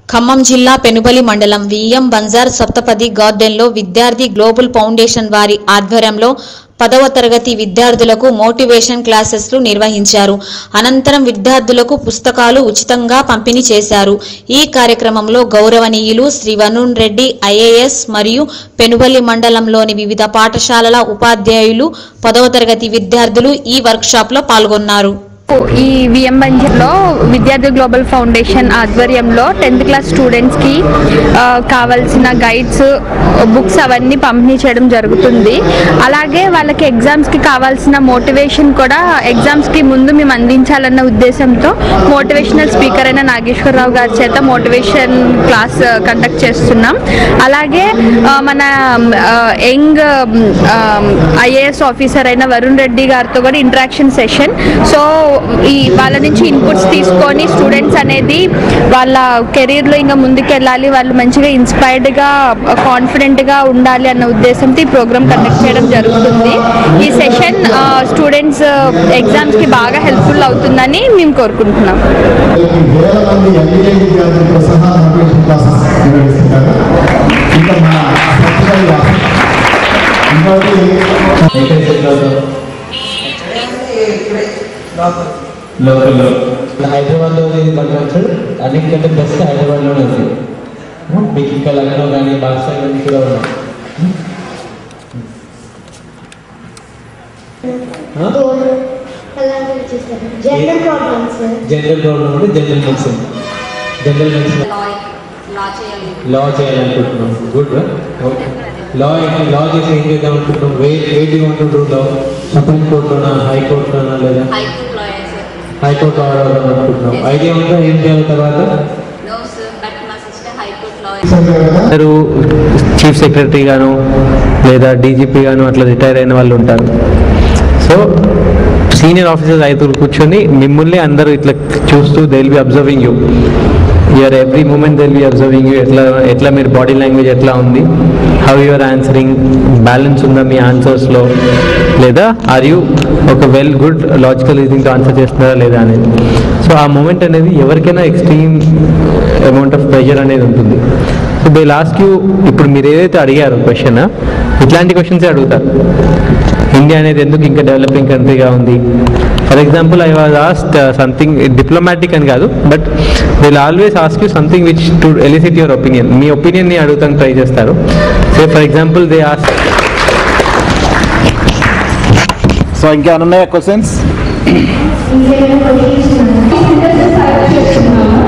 ఖమ్మం జిల్లా పెనుబలి మండలం విఎం బంజార్ సప్తపది గార్డెన్లో విద్యార్థి గ్లోబల్ ఫౌండేషన్ వారి ఆధ్వర్యంలో పదవ తరగతి విద్యార్థులకు మోటివేషన్ క్లాసెస్లు నిర్వహించారు అనంతరం విద్యార్థులకు పుస్తకాలు ఉచితంగా పంపిణీ చేశారు ఈ కార్యక్రమంలో గౌరవనీయులు శ్రీ వరుణ్ రెడ్డి ఐఏఎస్ మరియు పెనుబలి మండలంలోని వివిధ పాఠశాలల ఉపాధ్యాయులు పదవ తరగతి విద్యార్థులు ఈ వర్క్షాప్లో పాల్గొన్నారు ఈ విఎం బంజర్లో విద్యార్థి గ్లోబల్ ఫౌండేషన్ ఆధ్వర్యంలో టెన్త్ క్లాస్ స్టూడెంట్స్కి ఆ, కావాల్సిన గైడ్స్ బుక్స్ అవన్నీ పంపిణీ చేయడం జరుగుతుంది అలాగే వాళ్ళకి ఎగ్జామ్స్కి కావాల్సిన మోటివేషన్ కూడా ఎగ్జామ్స్కి ముందు మేము అందించాలన్న ఉద్దేశంతో మోటివేషనల్ స్పీకర్ అయిన నాగేశ్వరరావు గారి చేత మోటివేషన్ క్లాస్ కండక్ట్ చేస్తున్నాం అలాగే ఆ, మన యంగ్ ఐఏఎస్ ఆఫీసర్ అయిన వరుణ్ రెడ్డి గారితో కూడా ఇంటరాక్షన్ సెషన్ సో ఈ వాళ్ళ నుంచి ఇన్పుట్స్ తీసుకొని స్టూడెంట్స్ అనేది వాళ్ళ కెరీర్లో ఇంకా ముందుకెళ్ళాలి వాళ్ళు మంచిగా ఇన్స్పైర్డ్గా కాన్ఫిడెంట్గా ఉండాలి అన్న ఉద్దేశంతో ఈ ప్రోగ్రామ్ కండక్ట్ చేయడం జరుగుతుంది ఈ సెషన్ స్టూడెంట్స్ ఎగ్జామ్స్కి బాగా హెల్ప్ఫుల్ అవుతుందని మేము కోరుకుంటున్నాం వేల మంది ఎంబీఏ విద్యార్థులతో సహా మోటివేషన్ క్లాసెస్ నిర్వహిస్తున్నారు ఇంకా మన సత్యసాయి వాసు. ఇంకోటి లోకల్లో హైదరాబాద్లో ఇది కన్వెన్షన్ అన్నిటికంటే బెస్ట్ హైదరాబాద్లోనే ఉంది మీకు ఇంకా లక్నో కానీ బాక్సా కానీ కూడా ఉన్నాయి జనరల్ ప్రాబ్లమ్స్ జనరల్ ప్రాబ్లం అంటే జనరల్ మెడిసిన్ జనరల్ మెడిసిన్ లా చేయాలనుకుంటున్నాం గుడ్ లా లా చేసి ఏం చేద్దాం అనుకుంటున్నాం వే వేటి ఉంటుంది లా సుప్రీం కోర్టులోనా హైకోర్టులోనా లేదా హైకోర్టు ఆర్డర్ అనుకుంటున్నాం ఐడియా ఉందా ఏం చేయాలి తర్వాత అందరూ చీఫ్ సెక్రటరీ గాను లేదా డీజీపీ గాను అట్లా రిటైర్ అయిన వాళ్ళు ఉంటారు సో సీనియర్ ఆఫీసర్స్ ఐదుగురు కూర్చొని మిమ్మల్ని అందరూ ఇట్లా చూస్తూ they will be observing you your every moment they will be observing you ఎట్లా ఎట్లా మీరు బాడీ లాంగ్వేజ్ ఎట్లా ఉంది హౌ యూఆర్ ఆన్సరింగ్ బ్యాలెన్స్ ఉందా మీ ఆన్సర్స్లో లేదా ఆర్ యూ ఒక వెల్ గుడ్ లాజికల్ రీజనింగ్తో ఆన్సర్ చేస్తున్నారా లేదా అనేది సో ఆ మూమెంట్ అనేది ఎవరికైనా ఎక్స్ట్రీమ్ అమౌంట్ ఆఫ్ ప్రెషర్ అనేది ఉంటుంది సో దే లాస్ట్ యూ ఇప్పుడు మీరు ఏదైతే అడిగారో క్వశ్చన్ ఇట్లాంటి క్వశ్చన్సే అడుగుతారు ఇండియా అనేది ఎందుకు ఇంకా డెవలపింగ్ కంట్రీగా ఉంది for example I was asked something diplomatic అని కాదు but will always ask you something which to elicit your opinion మీ ఒపీనియన్ని అడుగుతానికి ట్రై చేస్తారు so for example they ask so ఇంకేమైనా ఉన్నాయా క్వశ్చన్స్ ఇంకేమైనా క్వశ్చన్స్